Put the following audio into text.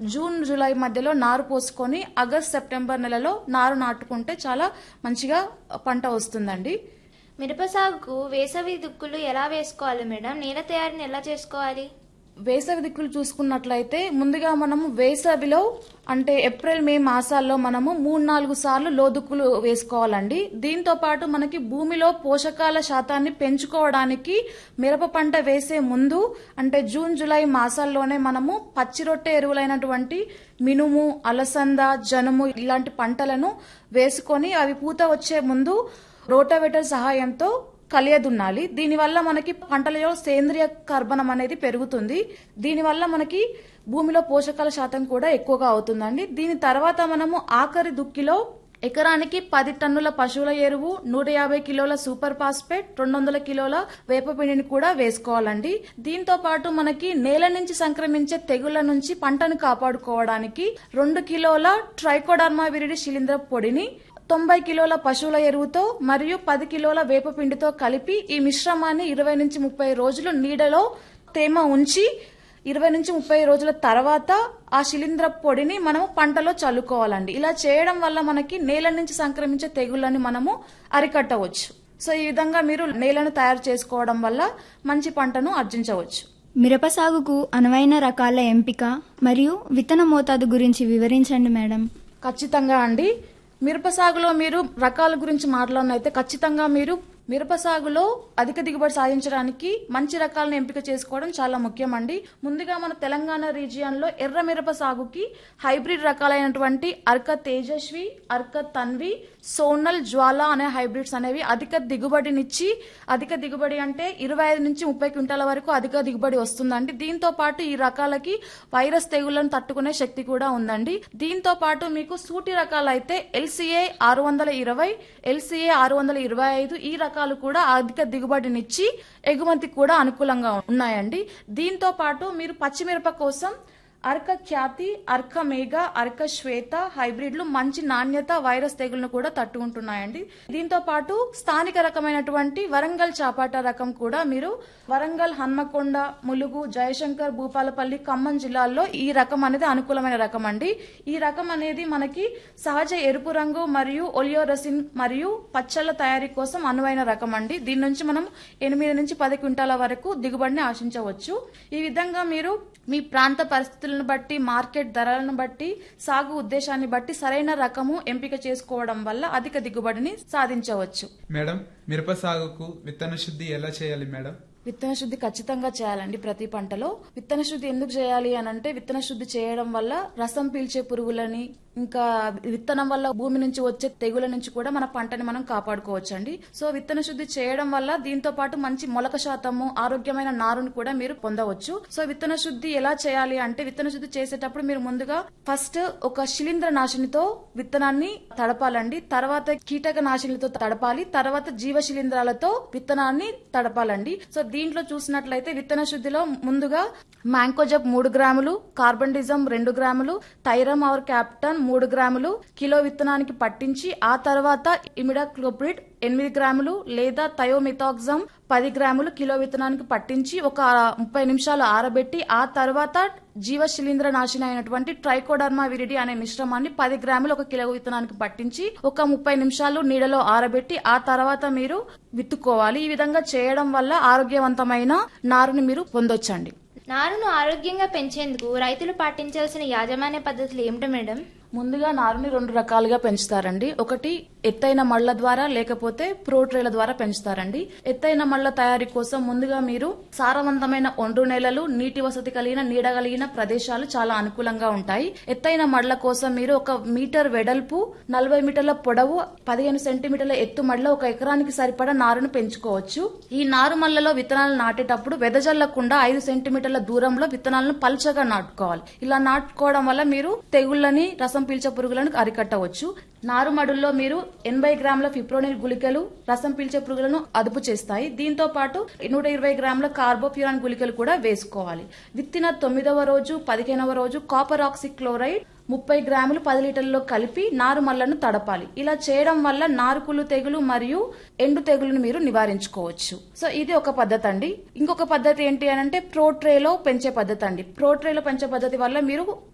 June July మధ్యలో నారు పోసుకొని ఆగస్ట్ సెప్టెంబర్ నెలలో నారు నాటుకుంటే చాలా మంచిగా పంట వస్తుందండి మిరప సాగుకు వేసవి దుక్కులు ఎలా వేసుకోవాలి మేడం నేల తయారీని ఎలా చేసుకోవాలి వేసవి దిక్కులు చూసుకున్నట్లయితే ముందుగా మనము వేసవిలో అంటే ఏప్రిల్ మే మాసాల్లో మనము మూడు నాలుగు సార్లు లోదుక్కులు వేసుకోవాలండి దీంతో పాటు మనకి భూమిలో పోషకాల శాతాన్ని పెంచుకోవడానికి మిరప పంట వేసే ముందు అంటే జూన్ జూలై మాసాల్లోనే మనము పచ్చి రొట్టె ఎరువులైనటువంటి మినుము అలసంద జనుము ఇలాంటి పంటలను వేసుకొని అవి పూత వచ్చే ముందు రోటావేటర్ సహాయంతో కలియదున్నాలి దీనివల్ల మనకి పంటలలో సేంద్రియ కర్బనం అనేది పెరుగుతుంది దీనివల్ల మనకి భూమిలో పోషకాల శాతం కూడా ఎక్కువగా అవుతుందండి దీని తర్వాత మనము ఆఖరి దుక్కిలో ఎకరానికి పది టన్నుల పశువుల ఎరువు నూట యాభై కిలోల సూపర్ ఫాస్ఫేట్ రెండు వందల కిలోల వేపపిండిని కూడా వేసుకోవాలండి దీంతో పాటు మనకి నేల నుంచి సంక్రమించే తెగుళ్ల నుంచి పంటను కాపాడుకోవడానికి రెండు కిలోల ట్రైకోడర్మా విరిడి శిలీంద్ర పొడిని తొంభై కిలోల పశువుల ఎరువుతో మరియు పది కిలోల వేపపిండితో కలిపి ఈ మిశ్రమాన్ని ఇరవై నుంచి ముప్పై రోజులు నీడలో తేమ ఉంచి ఇరవై నుంచి ముప్పై రోజుల తర్వాత ఆ శిలీంద్ర పొడిని మనము పంటలో చల్లుకోవాలండి ఇలా చేయడం వల్ల మనకి నేల నుంచి సంక్రమించే తెగుళ్లని మనము అరికట్టవచ్చు సో ఈ విధంగా మీరు నేలను తయారు చేసుకోవడం వల్ల మంచి పంటను ఆర్జించవచ్చు మిరప సాగుకు అనువైన రకాల ఎంపిక మరియు విత్తన మోతాదు గురించి వివరించండి మేడం ఖచ్చితంగా అండి మిరప సాగులో మీరు రకాల గురించి మాట్లాడినైతే ఖచ్చితంగా మీరు మిరప సాగులో అధిక దిగుబడి సాధించడానికి మంచి రకాలను ఎంపిక చేసుకోవడం చాలా ముఖ్యం అండి ముందుగా మన తెలంగాణ రీజియన్ లో ఎర్ర మిరప సాగుకి హైబ్రిడ్ రకాలైనటువంటి అర్క తేజస్వి అర్క తన్వి సోనల్ జ్వాల అనే హైబ్రిడ్స్ అనేవి అధిక దిగుబడినిచ్చి అధిక దిగుబడి అంటే ఇరవై ఐదు నుంచి ముప్పై క్వింటాల వరకు అధిక దిగుబడి వస్తుందండి దీంతో పాటు ఈ రకాలకి వైరస్ తెగుళ్లను తట్టుకునే శక్తి కూడా ఉందండి దీంతో పాటు మీకు సూటి రకాలైతే ఎల్సీఏ ఆరు వందల ఇరవై ఎల్సీఏ ఆరు వందల ఇరవై ఐదు ఈ రకాలు కూడా అధిక దిగుబడినిచ్చి ఎగుమతి కూడా అనుకూలంగా ఉన్నాయండి దీంతో పాటు మీరు పచ్చిమిరప కోసం అర్క ఖ్యాతి అర్క మేఘ అర్క శ్వేత హైబ్రిడ్లు మంచి నాణ్యత వైరస్ తెగులను కూడా తట్టుకుంటున్నాయండి దీంతో పాటు స్థానిక రకమైనటువంటి వరంగల్ చాపాట రకం కూడా మీరు వరంగల్ హన్మకొండ ములుగు జయశంకర్ భూపాలపల్లి ఖమ్మం జిల్లాల్లో ఈ రకం అనేది అనుకూలమైన రకం అండి ఈ రకం అనేది మనకి సహజ ఎరుపు రంగు మరియు ఒలియోరసిన్ మరియు పచ్చళ్ళ తయారీ కోసం అనువైన రకం అండి దీని నుంచి మనం ఎనిమిది నుంచి పది క్వింటాల వరకు దిగుబడిని ఆశించవచ్చు ఈ విధంగా మీరు మీ ప్రాంత పరిస్థితులను బట్టి మార్కెట్ ధరలను బట్టి సాగు ఉద్దేశాన్ని బట్టి సరైన రకము ఎంపిక చేసుకోవడం వల్ల అధిక దిగుబడిని సాధించవచ్చు మేడం మిరప సాగుకు విత్తన శుద్ధి ఎలా చేయాలి మేడం విత్తన శుద్ధి ఖచ్చితంగా చేయాలండి ప్రతి పంటలో విత్తన శుద్ధి ఎందుకు చేయాలి అని అంటే విత్తన శుద్ధి చేయడం వల్ల రసం పీల్చే పురుగులని ఇంకా విత్తనం వల్ల భూమి నుంచి వచ్చే తెగుల నుంచి కూడా మన పంటని మనం కాపాడుకోవచ్చండి సో విత్తన శుద్ధి చేయడం వల్ల దీంతో పాటు మంచి మొలక శాతము ఆరోగ్యమైన నారుని కూడా మీరు పొందవచ్చు సో విత్తన శుద్ధి ఎలా చేయాలి అంటే విత్తన శుద్ధి చేసేటప్పుడు మీరు ముందుగా ఫస్ట్ ఒక శిలీంద్ర నాశినితో విత్తనాన్ని తడపాలండి తర్వాత కీటక నాశినితో తడపాలి తర్వాత జీవ శిలీంధ్రాలతో విత్తనాన్ని తడపాలండి సో దీంట్లో చూసినట్లయితే విత్తన శుద్ధిలో ముందుగా మ్యాంకోజబ్ మూడు గ్రాములు కార్బండిజం రెండు గ్రాములు థైరమ్ అవర్ క్యాప్టన్ మూడు గ్రాములు కిలో విత్తనానికి పట్టించి ఆ తర్వాత ఇమిడాక్లోప్రిడ్ ఎనిమిది గ్రాములు లేదా థయోమిథాక్సమ్ పది గ్రాములు కిలో విత్తనానికి పట్టించి ఒక ముప్పై నిమిషాలు ఆరబెట్టి ఆ తర్వాత జీవ శిలీంద్ర నాశిని అయినటువంటి ట్రైకోడర్మా విరిడి అనే మిశ్రమాన్ని పది గ్రాములు ఒక కిలో విత్తనానికి పట్టించి ఒక ముప్పై నిమిషాలు నీడలో ఆరబెట్టి ఆ తర్వాత మీరు విత్తుకోవాలి ఈ విధంగా చేయడం వల్ల ఆరోగ్యవంతమైన నారుని మీరు పొందొచ్చండి నారును ఆరోగ్యంగా పెంచేందుకు రైతులు పాటించాల్సిన యాజమాన్య పద్ధతులు ఏమిటి మేడం ముందుగా నారుని రెండు రకాలుగా పెంచుతారండి ఒకటి ఎత్తైన మళ్ల ద్వారా లేకపోతే ప్రోట్రేల ద్వారా పెంచుతారండి ఎత్తైన మళ్ల తయారీ కోసం ముందుగా మీరు సారవంతమైన ఒండ్రు నేలలు నీటి వసతి కలిగిన నీడ కలిగిన ప్రదేశాలు చాలా అనుకూలంగా ఉంటాయి ఎత్తైన మళ్ల కోసం మీరు ఒక మీటర్ వెడల్పు నలభై మీటర్ల పొడవు పదిహేను సెంటీమీటర్ల ఎత్తు మళ్ళ ఒక ఎకరానికి సరిపడా నారును పెంచుకోవచ్చు ఈ నారు మల్లలో విత్తనాలు నాటేటప్పుడు వెదజల్లకుండా ఐదు సెంటీమీటర్ల దూరంలో విత్తనాలను పల్చగా నాటుకోవాలి ఇలా నాటుకోవడం వల్ల మీరు తెగుళ్ళని రసం పీల్చే పురుగులను అరికట్టవచ్చు నారుమడుల్లో మీరు ఎనభై గ్రాముల ఫిప్రోనిల్ గుళికలు రసం పీల్చే పురుగులను అదుపు చేస్తాయి దీంతో పాటు నూట ఇరవై గ్రాముల కార్బోప్యూరాన్ గుళికలు కూడా వేసుకోవాలి విత్తిన తొమ్మిదవ రోజు పదిహేనవ రోజు కాపర్ ఆక్సిక్లోరైడ్ ముప్పై గ్రాములు పది లీటర్లలో కలిపి నారు మల్లను తడపాలి ఇలా చేయడం వల్ల నారుకులు తెగులు మరియు ఎండు తెగులను మీరు నివారించుకోవచ్చు సో ఇది ఒక పద్ధతి అండి ఇంకొక పద్ధతి ఏంటి అని అంటే ప్రోట్రేలో పెంచే పద్ధతి అండి ప్రోట్రేలో పెంచే పద్ధతి వల్ల మీరు